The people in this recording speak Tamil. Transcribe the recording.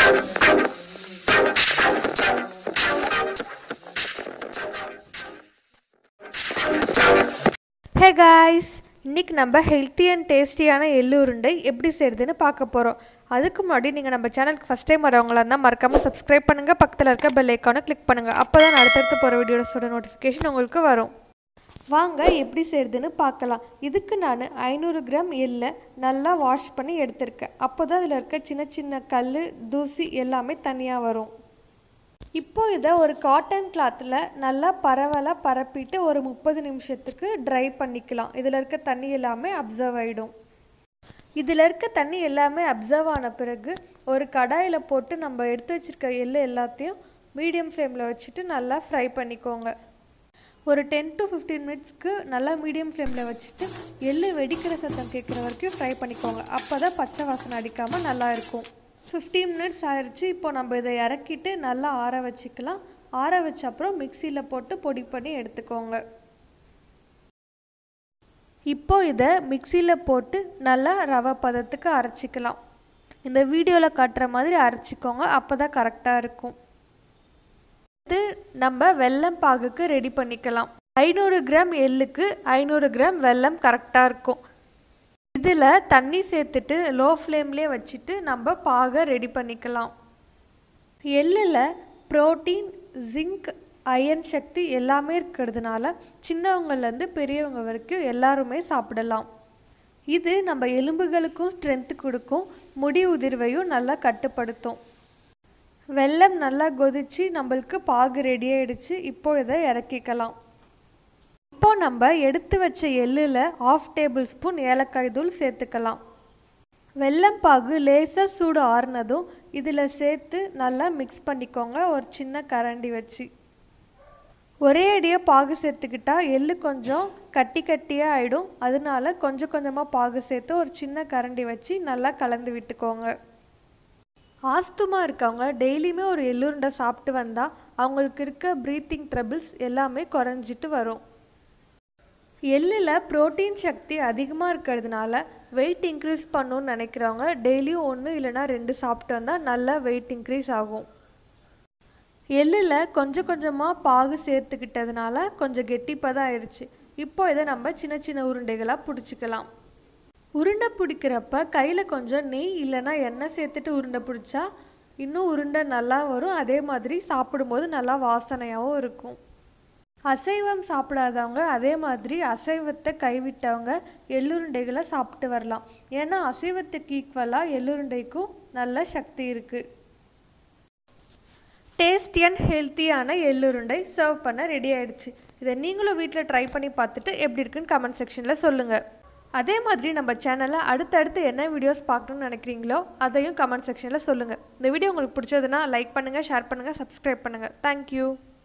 ஹே காய்ஸ் இன்னைக்கு நம்ம ஹெல்த்தி அண்ட் டேஸ்டியான எள்ளு உருண்டை எப்படி செய்கிறதுன்னு பார்க்க போகிறோம் அதுக்கு முன்னாடி நீங்கள் நம்ம சேனலுக்கு ஃபஸ்ட் டைம் வரவங்களா இருந்தால் மறக்காமல் சப்ஸ்கிரைப் பண்ணுங்கள் பக்கத்தில் இருக்க பெல் ஐக்கானை கிளிக் பண்ணுங்கள் அப்போ தான் அடுத்தடுத்து போகிற வீடியோஸோட நோட்டிஃபிகேஷன் உங்களுக்கு வரும் வாங்க எப்படி செய்கிறதுன்னு பார்க்கலாம் இதுக்கு நான் ஐநூறு கிராம் எள்ளை நல்லா வாஷ் பண்ணி எடுத்திருக்கேன் அப்போ தான் அதில் இருக்க சின்ன சின்ன கல் தூசி எல்லாமே தனியாக வரும் இப்போ இதை ஒரு காட்டன் கிளாத்தில் நல்லா பரவலாக பரப்பிட்டு ஒரு முப்பது நிமிஷத்துக்கு ட்ரை பண்ணிக்கலாம் இதில் இருக்க தண்ணி எல்லாமே அப்சர்வ் ஆகிடும் இதில் இருக்க தண்ணி எல்லாமே அப்சர்வ் ஆன பிறகு ஒரு கடாயில் போட்டு நம்ம எடுத்து வச்சுருக்க எள்ளு எல்லாத்தையும் மீடியம் ஃப்ளேமில் வச்சுட்டு நல்லா ஃப்ரை பண்ணிக்கோங்க ஒரு டென் டு ஃபிஃப்டீன் மினிட்ஸ்க்கு நல்லா மீடியம் ஃப்ளேமில் வச்சுட்டு எள்ளு வெடிக்கிற சத்தம் கேட்குற வரைக்கும் ஃப்ரை பண்ணிக்கோங்க அப்போ தான் பச்சை வாசனை அடிக்காமல் நல்லா இருக்கும் ஃபிஃப்டீன் மினிட்ஸ் ஆயிடுச்சு இப்போ நம்ம இதை இறக்கிட்டு நல்லா ஆற வச்சுக்கலாம் ஆற வச்ச அப்புறம் மிக்சியில் போட்டு பொடி பண்ணி எடுத்துக்கோங்க இப்போ இதை மிக்சியில் போட்டு நல்லா ரவை பதத்துக்கு அரைச்சிக்கலாம் இந்த வீடியோவில் காட்டுற மாதிரி அரைச்சிக்கோங்க அப்போ தான் கரெக்டாக இருக்கும் இது நம்ம வெல்லம் பாகுக்கு ரெடி பண்ணிக்கலாம் ஐநூறு கிராம் எள்ளுக்கு ஐநூறு கிராம் வெல்லம் கரெக்டாக இருக்கும் இதில் தண்ணி சேர்த்துட்டு லோ ஃப்ளேம்லேயே வச்சுட்டு நம்ம பாகை ரெடி பண்ணிக்கலாம் எள்ளில் ப்ரோட்டீன் ஜிங்க் அயன் சக்தி எல்லாமே இருக்கிறதுனால சின்னவங்கலேருந்து பெரியவங்க வரைக்கும் எல்லாருமே சாப்பிடலாம் இது நம்ம எலும்புகளுக்கும் ஸ்ட்ரென்த்து கொடுக்கும் முடி உதிர்வையும் நல்லா கட்டுப்படுத்தும் வெல்லம் நல்லா கொதிச்சு நம்மளுக்கு பாகு ரெடி ஆயிடுச்சு இப்போ இதை இறக்கிக்கலாம் இப்போ நம்ம எடுத்து வச்ச எள்ளில் ஆஃப் டேபிள் ஸ்பூன் ஏலக்காய் தூள் சேர்த்துக்கலாம் வெல்லம் பாகு லேசாக சூடு ஆறுனதும் இதில் சேர்த்து நல்லா மிக்ஸ் பண்ணிக்கோங்க ஒரு சின்ன கரண்டி வச்சு ஒரே அடியாக பாகு சேர்த்துக்கிட்டா எள்ளு கொஞ்சம் கட்டி கட்டியாக ஆகிடும் அதனால கொஞ்சம் கொஞ்சமாக பாகு சேர்த்து ஒரு சின்ன கரண்டி வச்சு நல்லா கலந்து விட்டுக்கோங்க ஆஸ்துமா இருக்கவங்க டெய்லியுமே ஒரு எள்ளுருண்டை சாப்பிட்டு வந்தால் அவங்களுக்கு இருக்க ப்ரீத்திங் ட்ரபிள்ஸ் எல்லாமே குறைஞ்சிட்டு வரும் எள்ளில் ப்ரோட்டீன் சக்தி அதிகமாக இருக்கிறதுனால வெயிட் இன்க்ரீஸ் பண்ணணும்னு நினைக்கிறவங்க டெய்லியும் ஒன்று இல்லைனா ரெண்டு சாப்பிட்டு வந்தால் நல்லா வெயிட் இன்க்ரீஸ் ஆகும் எள்ளில் கொஞ்சம் கொஞ்சமாக பாகு சேர்த்துக்கிட்டதுனால கொஞ்சம் கெட்டிப்பதாக ஆயிடுச்சு இப்போ இதை நம்ம சின்ன சின்ன உருண்டைகளாக பிடிச்சிக்கலாம் உருண்டை பிடிக்கிறப்ப கையில் கொஞ்சம் நெய் இல்லைன்னா எண்ணெய் சேர்த்துட்டு உருண்டை பிடிச்சா இன்னும் உருண்டை நல்லா வரும் அதே மாதிரி சாப்பிடும்போது நல்லா வாசனையாகவும் இருக்கும் அசைவம் சாப்பிடாதவங்க அதே மாதிரி அசைவத்தை கைவிட்டவங்க எள்ளுருண்டைகளை சாப்பிட்டு வரலாம் ஏன்னா அசைவத்துக்கு ஈக்குவலாக எள்ளுருண்டைக்கும் நல்ல சக்தி இருக்குது டேஸ்டி அண்ட் ஹெல்த்தியான எள்ளுருண்டை சர்வ் பண்ண ரெடி ஆயிடுச்சு இதை நீங்களும் வீட்டில் ட்ரை பண்ணி பார்த்துட்டு எப்படி இருக்குன்னு கமெண்ட் செக்ஷனில் சொல்லுங்கள் அதே மாதிரி நம்ம சேனலில் அடுத்தடுத்து என்ன வீடியோஸ் பார்க்கணும்னு நினைக்கிறீங்களோ அதையும் கமெண்ட் செக்ஷனில் சொல்லுங்கள் இந்த வீடியோ உங்களுக்கு பிடிச்சதுன்னா லைக் பண்ணுங்கள் ஷேர் பண்ணுங்கள் சப்ஸ்கிரைப் பண்ணுங்கள் தேங்க்யூ